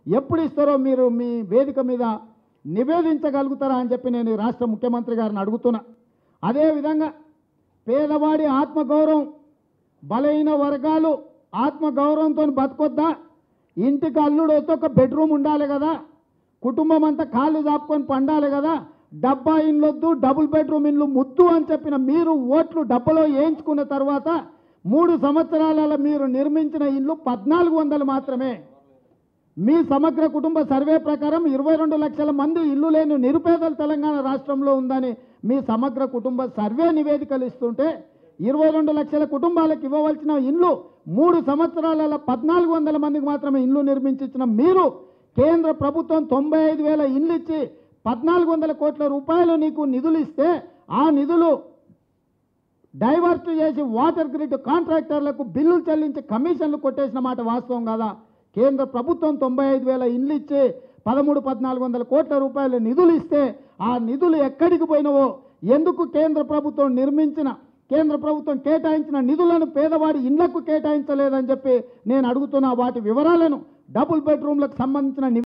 ఎప్పుడు ఇస్తారో మీరు మీ వేదిక మీద నివేదించగలుగుతారా అని చెప్పి నేను ఈ రాష్ట్ర ముఖ్యమంత్రి గారిని అడుగుతున్నా అదేవిధంగా పేదవాడి ఆత్మగౌరవం బలైన వర్గాలు ఆత్మగౌరవంతో బతకొద్దా ఇంటికి అల్లుడు వస్తే ఒక బెడ్రూమ్ ఉండాలి కదా కుటుంబం అంతా కాళ్ళు చాపుకొని పండాలి కదా డబ్బా ఇండ్లు వద్దు డబుల్ బెడ్రూమ్ ఇండ్లు ముద్దు అని చెప్పిన మీరు ఓట్లు డబ్బలో వేయించుకున్న తర్వాత మూడు సంవత్సరాలలో మీరు నిర్మించిన ఇండ్లు పద్నాలుగు వందలు మాత్రమే మీ సమగ్ర కుటుంబ సర్వే ప్రకారం ఇరవై రెండు లక్షల మంది ఇల్లు లేని నిరుపేదలు తెలంగాణ రాష్ట్రంలో ఉందని మీ సమగ్ర కుటుంబ సర్వే నివేదికలు ఇస్తుంటే ఇరవై రెండు లక్షల కుటుంబాలకు ఇవ్వవలసిన ఇండ్లు మూడు సంవత్సరాలలో పద్నాలుగు వందల మందికి మాత్రమే ఇండ్లు నిర్మించిన మీరు కేంద్ర ప్రభుత్వం తొంభై ఐదు వేల ఇండ్లు ఇచ్చి పద్నాలుగు వందల కోట్ల రూపాయలు నీకు నిధులు ఇస్తే ఆ నిధులు డైవర్ట్ చేసి వాటర్ గ్రిడ్ కాంట్రాక్టర్లకు బిల్లులు చెల్లించి కమిషన్లు కొట్టేసిన మాట వాస్తవం కదా కేంద్ర ప్రభుత్వం తొంభై ఐదు వేల ఇండ్లు ఇచ్చి పదమూడు పద్నాలుగు వందల కోట్ల రూపాయల నిధులు ఇస్తే ఆ నిధులు ఎక్కడికి పోయినవో ఎందుకు కేంద్ర ప్రభుత్వం నిర్మించిన కేంద్ర ప్రభుత్వం కేటాయించిన నిధులను పేదవాడి ఇండ్లకు కేటాయించలేదని చెప్పి నేను అడుగుతున్న వాటి వివరాలను డబుల్ బెడ్రూమ్లకు సంబంధించిన